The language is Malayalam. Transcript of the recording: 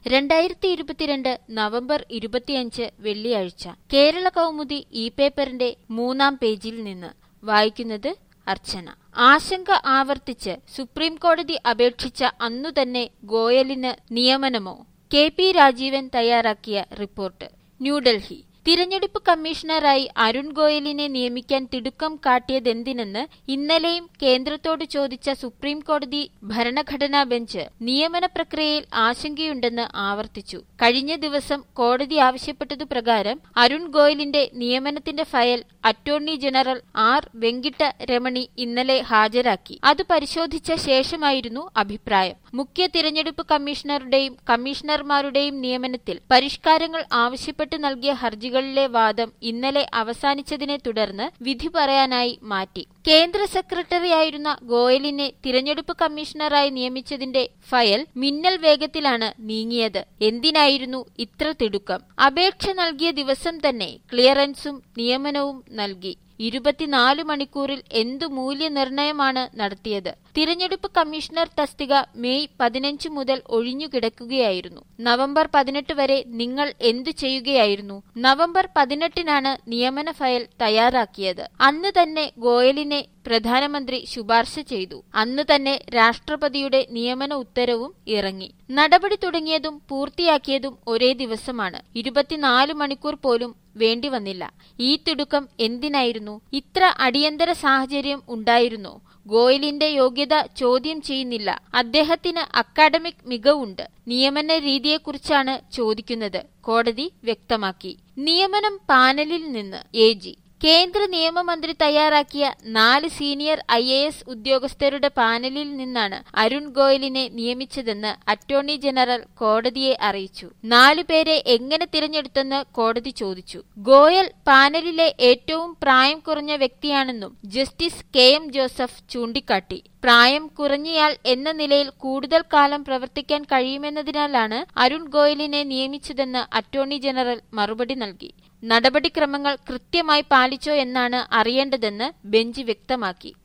രണ്ടായിരത്തി ഇരുപത്തിരണ്ട് നവംബർ ഇരുപത്തിയഞ്ച് വെള്ളിയാഴ്ച കേരള കൗമുദി ഇ പേപ്പറിന്റെ മൂന്നാം പേജിൽ നിന്ന് വായിക്കുന്നത് അർച്ചന ആശങ്ക ആവർത്തിച്ച് സുപ്രീം കോടതി അപേക്ഷിച്ച അന്നുതന്നെ ഗോയലിന് നിയമനമോ കെ പി രാജീവൻ തയ്യാറാക്കിയ റിപ്പോർട്ട് ന്യൂഡൽഹി തിരഞ്ഞെടുപ്പ് കമ്മീഷണറായി അരുൺ ഗോയലിനെ നിയമിക്കാൻ തിടുക്കം കാട്ടിയതെന്തിനെന്ന് ഇന്നലെയും കേന്ദ്രത്തോട് ചോദിച്ച സുപ്രീം കോടതി ഭരണഘടനാ ബെഞ്ച് നിയമന പ്രക്രിയയിൽ ആശങ്കയുണ്ടെന്ന് ആവർത്തിച്ചു കഴിഞ്ഞ ദിവസം കോടതി ആവശ്യപ്പെട്ടതു പ്രകാരം അരുൺ ഗോയലിന്റെ നിയമനത്തിന്റെ file attorney general R Venkata Ramani ഇന്നലെ ഹാജരാക്കി അത് പരിശോധിച്ച ശേഷമായിരുന്നു അഭിപ്രായം മുഖ്യ തിരഞ്ഞെടുപ്പ് കമ്മീഷണറുടെയും കമ്മീഷണർമാരുടെയും നിയമനത്തിൽ പരിഷ്കാരങ്ങൾ ആവശ്യപ്പെട്ട് നൽകിയ ഹർജികളിലെ വാദം ഇന്നലെ അവസാനിച്ചതിനെ തുടർന്ന് വിധി പറയാനായി മാറ്റി കേന്ദ്ര സെക്രട്ടറിയായിരുന്ന ഗോയലിനെ തിരഞ്ഞെടുപ്പ് കമ്മീഷണറായി നിയമിച്ചതിന്റെ ഫയൽ മിന്നൽ വേഗത്തിലാണ് നീങ്ങിയത് എന്തിനായിരുന്നു ഇത്ര തിടുക്കം അപേക്ഷ നൽകിയ ദിവസം തന്നെ ക്ലിയറൻസും നിയമനവും നൽകി ഇരുപത്തിനാല് മണിക്കൂറിൽ എന്തു മൂല്യനിർണയമാണ് നടത്തിയത് തിരഞ്ഞെടുപ്പ് കമ്മീഷണർ തസ്തിക മെയ് പതിനഞ്ച് മുതൽ ഒഴിഞ്ഞുകിടക്കുകയായിരുന്നു നവംബർ പതിനെട്ട് വരെ നിങ്ങൾ എന്തു ചെയ്യുകയായിരുന്നു നവംബർ പതിനെട്ടിനാണ് നിയമന ഫയൽ തയ്യാറാക്കിയത് അന്ന് തന്നെ ഗോയലിനെ പ്രധാനമന്ത്രി ശുപാർശ ചെയ്തു അന്ന് തന്നെ രാഷ്ട്രപതിയുടെ നിയമന ഉത്തരവും ഇറങ്ങി നടപടി തുടങ്ങിയതും പൂർത്തിയാക്കിയതും ഒരേ ദിവസമാണ് ഇരുപത്തിനാല് മണിക്കൂർ പോലും വേണ്ടി വന്നില്ല ഈ തിടുക്കം എന്തിനായിരുന്നു ഇത്ര അടിയന്തര സാഹചര്യം ഉണ്ടായിരുന്നോ ഗോയലിന്റെ യോഗ്യത ചോദ്യം ചെയ്യുന്നില്ല അദ്ദേഹത്തിന് അക്കാഡമിക് മികവുണ്ട് നിയമന രീതിയെക്കുറിച്ചാണ് ചോദിക്കുന്നത് കോടതി വ്യക്തമാക്കി നിയമനം പാനലിൽ നിന്ന് എ ജി കേന്ദ്ര നിയമമന്ത്രി തയ്യാറാക്കിയ നാല് സീനിയർ ഐ എ എസ് ഉദ്യോഗസ്ഥരുടെ പാനലിൽ നിന്നാണ് അരുൺ ഗോയലിനെ നിയമിച്ചതെന്ന് അറ്റോർണി ജനറൽ കോടതിയെ അറിയിച്ചു നാലു പേരെ എങ്ങനെ തിരഞ്ഞെടുത്തെന്ന് കോടതി ചോദിച്ചു ഗോയൽ പാനലിലെ ഏറ്റവും പ്രായം കുറഞ്ഞ വ്യക്തിയാണെന്നും ജസ്റ്റിസ് കെ എം ജോസഫ് ചൂണ്ടിക്കാട്ടി പ്രായം കുറഞ്ഞയാൾ എന്ന നിലയിൽ കൂടുതൽ കാലം പ്രവർത്തിക്കാൻ കഴിയുമെന്നതിനാലാണ് അരുൺ ഗോയലിനെ നിയമിച്ചതെന്ന് അറ്റോർണി ജനറൽ മറുപടി നൽകി നടപടിക്രമങ്ങൾ കൃത്യമായി പാലിച്ചോ എന്നാണ് അറിയേണ്ടതെന്ന് ബെഞ്ച് വ്യക്തമാക്കി